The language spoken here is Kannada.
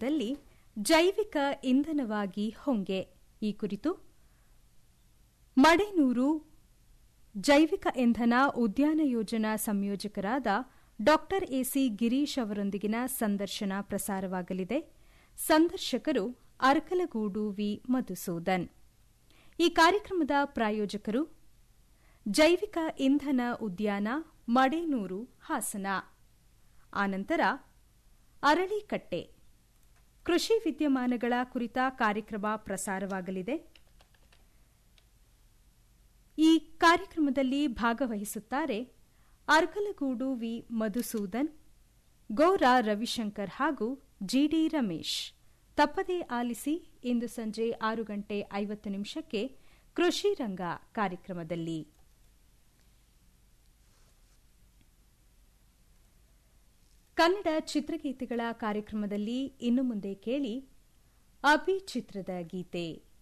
ಕಾರ್ಯಕ್ರಮದಲ್ಲಿ ಜೈವಿಕ ಇಂಧನವಾಗಿ ಹೊಂಗೆ ಈ ಕುರಿತು ಮಡೆನೂರು ಜೈವಿಕ ಇಂಧನ ಉದ್ಯಾನ ಯೋಜನಾ ಸಂಯೋಜಕರಾದ ಡಾ ಎಸಿ ಗಿರೀಶ್ ಅವರೊಂದಿಗಿನ ಸಂದರ್ಶನ ಪ್ರಸಾರವಾಗಲಿದೆ ಸಂದರ್ಶಕರು ಅರಕಲಗೂಡು ವಿ ಮಧುಸೂದನ್ ಈ ಕಾರ್ಯಕ್ರಮದ ಪ್ರಾಯೋಜಕರು ಜೈವಿಕ ಇಂಧನ ಉದ್ಯಾನ ಮಡೇನೂರು ಹಾಸನ ಆನಂತರ ಅರಳಿಕಟ್ಟೆ ಕೃಷಿ ವಿದ್ಯಮಾನಗಳ ಕುರಿತ ಕಾರ್ಯಕ್ರಮ ಪ್ರಸಾರವಾಗಲಿದೆ ಈ ಕಾರ್ಯಕ್ರಮದಲ್ಲಿ ಭಾಗವಹಿಸುತ್ತಾರೆ ಅರ್ಕಲಗೂಡು ವಿ ಮಧುಸೂದನ್ ಗೌರ ರವಿಶಂಕರ್ ಹಾಗೂ ಜಿಡಿ ರಮೇಶ್ ತಪ್ಪದೇ ಆಲಿಸಿ ಇಂದು ಸಂಜೆ ಆರು ಗಂಟೆ ಐವತ್ತು ನಿಮಿಷಕ್ಕೆ ಕೃಷಿ ರಂಗ ಕಾರ್ಯಕ್ರಮದಲ್ಲಿ ಕನ್ನಡ ಚಿತ್ರಗೀತೆಗಳ ಕಾರ್ಯಕ್ರಮದಲ್ಲಿ ಇನ್ನು ಮುಂದೆ ಕೇಳಿ ಅಭಿ ಚಿತ್ರದ ಗೀತೆ